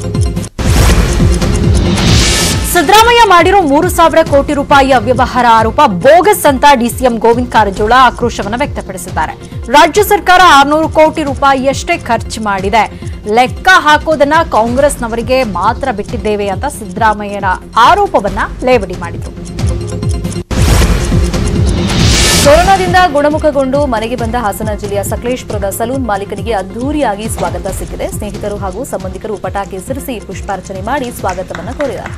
ಸಿದ್ದರಾಮಯ್ಯ ಮಾಡಿರೋ ಮೂರು ಸಾವಿರ ಕೋಟಿ ರೂಪಾಯಿ ಅವ್ಯವಹಾರ ಆರೋಪ ಬೋಗಸ್ ಅಂತ ಡಿಸಿಎಂ ಗೋವಿಂದ್ ಕಾರಜೋಳ ಆಕ್ರೋಶವನ್ನು ವ್ಯಕ್ತಪಡಿಸಿದ್ದಾರೆ ರಾಜ್ಯ ಸರ್ಕಾರ ಆರ್ನೂರು ಕೋಟಿ ರೂಪಾಯಿಯಷ್ಟೇ ಖರ್ಚು ಮಾಡಿದೆ ಲೆಕ್ಕ ಹಾಕೋದನ್ನ ಕಾಂಗ್ರೆಸ್ನವರಿಗೆ ಮಾತ್ರ ಬಿಟ್ಟಿದ್ದೇವೆ ಅಂತ ಸಿದ್ದರಾಮಯ್ಯನ ಆರೋಪವನ್ನ ಲೇವಡಿ ಮಾಡಿದರು ಕೊರೋನಾದಿಂದ ಗುಣಮುಖಗೊಂಡು ಮನೆಗೆ ಬಂದ ಹಾಸನ ಜಿಲ್ಲೆಯ ಸಕಲೇಶ್ಪುರದ ಸಲೂನ್ ಮಾಲೀಕನಿಗೆ ಅದ್ದೂರಿಯಾಗಿ ಸ್ವಾಗತ ಸಿಕ್ಕಿದೆ ಸ್ನೇಹಿತರು ಹಾಗೂ ಸಂಬಂಧಿಕರು ಪಟಾಕಿ ಸಿರಿಸಿ ಪುಷ್ಪಾರ್ಚನೆ ಮಾಡಿ ಸ್ವಾಗತವನ್ನು ಕೋರಿದ್ದಾರೆ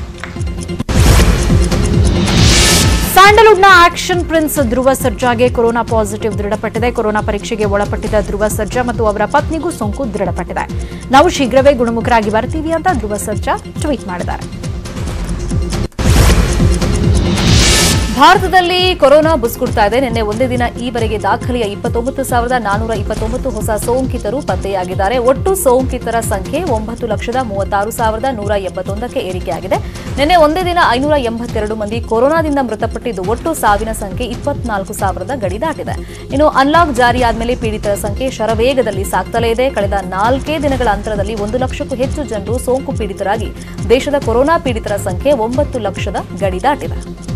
ಸ್ಯಾಂಡಲ್ವುಡ್ನ ಆಕ್ಷನ್ ಪ್ರಿನ್ಸ್ ಧ್ರುವ ಸರ್ಜಾಗೆ ಕೊರೋನಾ ಪಾಸಿಟಿವ್ ದೃಢಪಟ್ಟಿದೆ ಕೊರೋನಾ ಪರೀಕ್ಷೆಗೆ ಒಳಪಟ್ಟಿದ್ದ ಧ್ರುವ ಸರ್ಜಾ ಮತ್ತು ಅವರ ಪತ್ನಿಗೂ ಸೋಂಕು ದೃಢಪಟ್ಟಿದೆ ನಾವು ಶೀಘ್ರವೇ ಗುಣಮುಖರಾಗಿ ಬರ್ತೀವಿ ಅಂತ ಧ್ರುವ ಸರ್ಜಾ ಟ್ವೀಟ್ ಮಾಡಿದ್ದಾರೆ ಭಾರತದಲ್ಲಿ ಕೊರೋನಾ ಬುಸ್ಕುಡ್ತಾ ಇದೆ ನಿನ್ನೆ ಒಂದೇ ದಿನ ಈವರೆಗೆ ದಾಖಲೆಯ ಇಪ್ಪತ್ತೊಂಬತ್ತು ಸಾವಿರದ ನಾನೂರ ಇಪ್ಪತ್ತೊಂಬತ್ತು ಹೊಸ ಸೋಂಕಿತರು ಪತ್ತೆಯಾಗಿದ್ದಾರೆ ಒಟ್ಟು ಸೋಂಕಿತರ ಸಂಖ್ಯೆ ಒಂಬತ್ತು ಲಕ್ಷದ ಮೂವತ್ತಾರು ಸಾವಿರದ ನೂರ ಎಂಬತ್ತೊಂದಕ್ಕೆ ಏರಿಕೆಯಾಗಿದೆ ನಿನ್ನೆ ಒಂದೇ ದಿನ ಐನೂರ ಎಂಬತ್ತೆರಡು ಮಂದಿ ಕೊರೋನಾದಿಂದ ಮೃತಪಟ್ಟಿದ್ದು ಒಟ್ಟು ಸಾವಿನ ಸಂಖ್ಯೆ ಇಪ್ಪತ್ನಾಲ್ಕು ಸಾವಿರದ ಗಡಿ ದಾಟಿದೆ ಇನ್ನು ಅನ್ಲಾಕ್ ಜಾರಿಯಾದ್ಮೇಲೆ ಪೀಡಿತರ ಸಂಖ್ಯೆ ಶರವೇಗದಲ್ಲಿ ಸಾಗ್ತಲೇ ಇದೆ ಕಳೆದ ನಾಲ್ಕೇ ದಿನಗಳ ಅಂತರದಲ್ಲಿ ಒಂದು ಲಕ್ಷಕ್ಕೂ ಹೆಚ್ಚು ಜನರು ಸೋಂಕು ಪೀಡಿತರಾಗಿ ದೇಶದ ಕೊರೋನಾ ಪೀಡಿತರ ಸಂಖ್ಯೆ ಒಂಬತ್ತು ಲಕ್ಷದ ಗಡಿ ದಾಟಿದೆ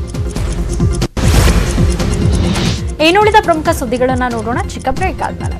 ಇನ್ನುಳಿದ ಪ್ರಮುಖ ಸುದ್ದಿಗಳನ್ನ ನೋಡೋಣ ಚಿಕ್ಕ ಬ್ರೇಕ್ ಆದ್ಮೇಲೆ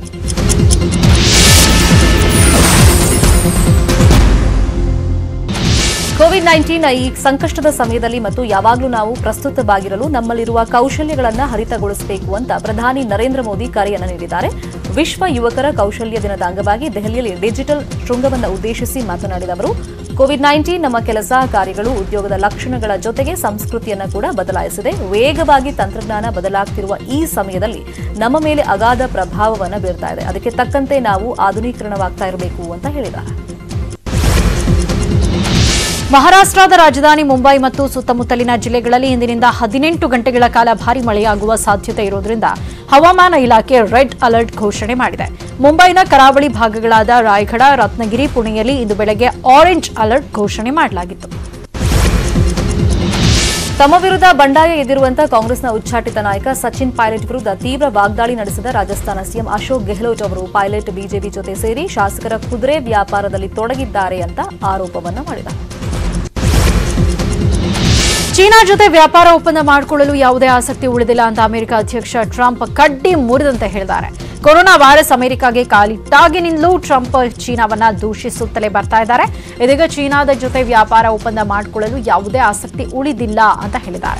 ಕೋವಿಡ್ ನೈನ್ಟೀನ್ ಈ ಸಂಕಷ್ಟದ ಸಮಯದಲ್ಲಿ ಮತ್ತು ಯಾವಾಗಲೂ ನಾವು ಪ್ರಸ್ತುತವಾಗಿರಲು ನಮ್ಮಲ್ಲಿರುವ ಕೌಶಲ್ಯಗಳನ್ನು ಹರಿತಗೊಳಿಸಬೇಕು ಅಂತ ಪ್ರಧಾನಿ ನರೇಂದ್ರ ಮೋದಿ ಕರೆಯನ್ನು ನೀಡಿದ್ದಾರೆ ವಿಶ್ವ ಯುವಕರ ಕೌಶಲ್ಯ ದಿನದ ಅಂಗವಾಗಿ ದೆಹಲಿಯಲ್ಲಿ ಡಿಜಿಟಲ್ ಶೃಂಗವನ್ನು ಉದ್ದೇಶಿಸಿ ಮಾತನಾಡಿದ ಅವರು ಕೋವಿಡ್ ನೈನ್ಟೀನ್ ನಮ್ಮ ಕೆಲಸ ಕಾರ್ಯಗಳು ಉದ್ಯೋಗದ ಲಕ್ಷಣಗಳ ಜೊತೆಗೆ ಸಂಸ್ಕೃತಿಯನ್ನು ಕೂಡ ಬದಲಾಯಿಸಿದೆ ವೇಗವಾಗಿ ತಂತ್ರಜ್ಞಾನ ಬದಲಾಗ್ತಿರುವ ಈ ಸಮಯದಲ್ಲಿ ನಮ್ಮ ಮೇಲೆ ಅಗಾಧ ಪ್ರಭಾವವನ್ನು ಬೀರ್ತಾ ಇದೆ ಅದಕ್ಕೆ ತಕ್ಕಂತೆ ನಾವು ಆಧುನೀಕರಣವಾಗ್ತಾ ಇರಬೇಕು ಅಂತ ಹೇಳಿದ್ದಾರೆ ಮಹಾರಾಷ್ಟ್ರದ ರಾಜಧಾನಿ ಮುಂಬೈ ಮತ್ತು ಸುತ್ತಮುತ್ತಲಿನ ಜಿಲ್ಲೆಗಳಲ್ಲಿ ಇಂದಿನಿಂದ ಹದಿನೆಂಟು ಗಂಟೆಗಳ ಕಾಲ ಭಾರಿ ಮಳೆಯಾಗುವ ಸಾಧ್ಯತೆ ಇರುವುದರಿಂದ ಹವಾಮಾನ ಇಲಾಖೆ ರೆಡ್ ಅಲರ್ಟ್ ಘೋಷಣೆ ಮಾಡಿದೆ ಮುಂಬೈನ ಕರಾವಳಿ ಭಾಗಗಳಾದ ರಾಯಗಢ ರತ್ನಗಿರಿ ಪುಣೆಯಲ್ಲಿ ಇಂದು ಬೆಳಗ್ಗೆ ಆರೆಂಜ್ ಅಲರ್ಟ್ ಘೋಷಣೆ ಮಾಡಲಾಗಿತ್ತು ತಮ್ಮ ವಿರುದ್ಧ ಬಂಡಾಯ ಎದ್ದಿರುವಂತಹ ಕಾಂಗ್ರೆಸ್ನ ಉಚ್ಚಾಟಿತ ನಾಯಕ ಸಚಿನ್ ಪೈಲಟ್ ವಿರುದ್ಧ ತೀವ್ರ ವಾಗ್ದಾಳಿ ನಡೆಸಿದ ರಾಜಸ್ಥಾನ ಸಿಎಂ ಅಶೋಕ್ ಗೆಹ್ಲೋಟ್ ಅವರು ಪೈಲಟ್ ಬಿಜೆಪಿ ಜೊತೆ ಸೇರಿ ಶಾಸಕರ ಕುದುರೆ ವ್ಯಾಪಾರದಲ್ಲಿ ತೊಡಗಿದ್ದಾರೆ ಅಂತ ಆರೋಪವನ್ನ ಮಾಡಿದ್ದಾರೆ ಚೀನಾ ಜೊತೆ ವ್ಯಾಪಾರ ಒಪ್ಪಂದ ಮಾಡಿಕೊಳ್ಳಲು ಯಾವುದೇ ಆಸಕ್ತಿ ಉಳಿದಿಲ್ಲ ಅಂತ ಅಮೆರಿಕ ಅಧ್ಯಕ್ಷ ಟ್ರಂಪ್ ಕಡ್ಡಿ ಮುರಿದಂತೆ ಹೇಳಿದ್ದಾರೆ ಕೊರೋನಾ ವೈರಸ್ ಅಮೆರಿಕಾಗೆ ಕಾಲಿಟ್ಟಾಗಿನಿಂದಲೂ ಟ್ರಂಪ್ ಚೀನಾವನ್ನ ದೂಷಿಸುತ್ತಲೇ ಬರ್ತಾ ಇದ್ದಾರೆ ಇದೀಗ ಚೀನಾದ ಜೊತೆ ವ್ಯಾಪಾರ ಒಪ್ಪಂದ ಮಾಡಿಕೊಳ್ಳಲು ಯಾವುದೇ ಆಸಕ್ತಿ ಉಳಿದಿಲ್ಲ ಅಂತ ಹೇಳಿದ್ದಾರೆ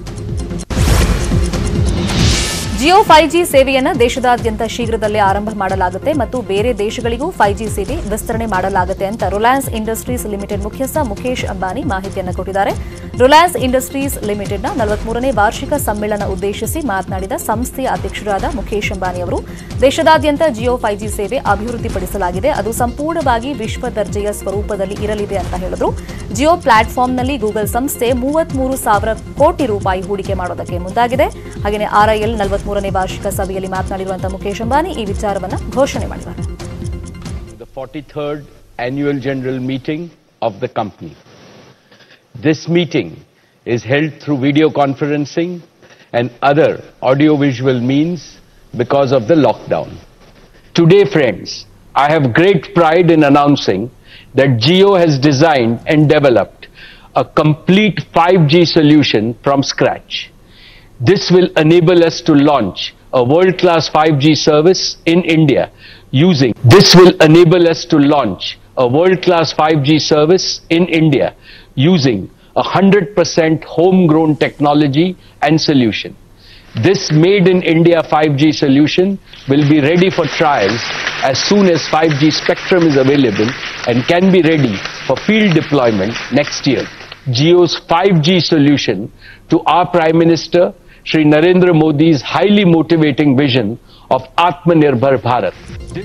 ಜಿಯೋ ಫೈವ್ ಜಿ ಸೇವೆಯನ್ನು ದೇಶದಾದ್ಯಂತ ಶೀಘ್ರದಲ್ಲೇ ಆರಂಭ ಮಾಡಲಾಗುತ್ತೆ ಮತ್ತು ಬೇರೆ ದೇಶಗಳಿಗೂ ಫೈವ್ ಜಿ ಸೇವೆ ವಿಸ್ತರಣೆ ಮಾಡಲಾಗುತ್ತೆ ಅಂತ ರಿಲಯನ್ಸ್ ಇಂಡಸ್ಟ್ರೀಸ್ ಲಿಮಿಟೆಡ್ ಮುಖ್ಯಸ್ಥ ಮುಖೇಶ್ ಅಂಬಾನಿ ಮಾಹಿತಿಯನ್ನು ಕೊಟ್ಟಿದ್ದಾರೆ ರಿಲಯನ್ಸ್ ಇಂಡಸ್ಟ್ರೀಸ್ ಲಿಮಿಟೆಡ್ನ ನಲವತ್ಮೂರನೇ ವಾರ್ಷಿಕ ಸಮ್ಮೇಳನ ಉದ್ದೇಶಿಸಿ ಮಾತನಾಡಿದ ಸಂಸ್ಥೆಯ ಅಧ್ಯಕ್ಷರಾದ ಮುಖೇಶ್ ಅಂಬಾನಿ ಅವರು ದೇಶದಾದ್ಯಂತ ಜಿಯೋ ಫೈವ್ ಜಿ ಸೇವೆ ಅಭಿವೃದ್ಧಿಪಡಿಸಲಾಗಿದೆ ಅದು ಸಂಪೂರ್ಣವಾಗಿ ವಿಶ್ವ ದರ್ಜೆಯ ಸ್ವರೂಪದಲ್ಲಿ ಇರಲಿದೆ ಅಂತ ಹೇಳಿದ್ರು ಜಿಯೋ ಪ್ಲಾಟ್ಫಾರ್ಮ್ನಲ್ಲಿ ಗೂಗಲ್ ಸಂಸ್ಥೆ ಮೂವತ್ಮೂರು ಸಾವಿರ ಕೋಟಿ ರೂಪಾಯಿ ಹೂಡಿಕೆ ಮಾಡೋದಕ್ಕೆ ಮುಂದಾಗಿದೆ ಹಾಗೆಯೇ ಆರ್ಐಎಲ್ ನಲವತ್ಮೂರನೇ ವಾರ್ಷಿಕ ಸಭೆಯಲ್ಲಿ ಮಾತನಾಡಿರುವಂತಹ ಮುಖೇಶ್ ಅಂಬಾನಿ ಈ ವಿಚಾರವನ್ನು ಘೋಷಣೆ ಮಾಡಿದ್ದಾರೆ the 43rd annual general meeting of the company. This meeting is held through video conferencing and other audiovisual means because of the lockdown. Today, friends, I have great pride in announcing that Geo has designed and developed a complete 5G solution from scratch. This will enable us to launch a world-class 5G service in India using, this will enable us to launch a world-class 5G service in India using a 100% homegrown technology and solution. This made in India 5G solution will be ready for trials as soon as 5G spectrum is available and can be ready for field deployment next year. Geo's 5G solution to our Prime Minister Shri Narendra Modi's highly motivating vision of Atmanirbhar Bharat. This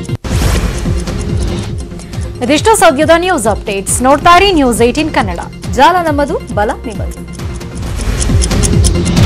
ಇದಿಷ್ಟು ಸದ್ಯದ news updates ನೋಡ್ತಾ ಇರಿ news eighteen Kannada ಜಾಲ ನಮ್ಮದು ಬಲ ನಿಮ್ಮದು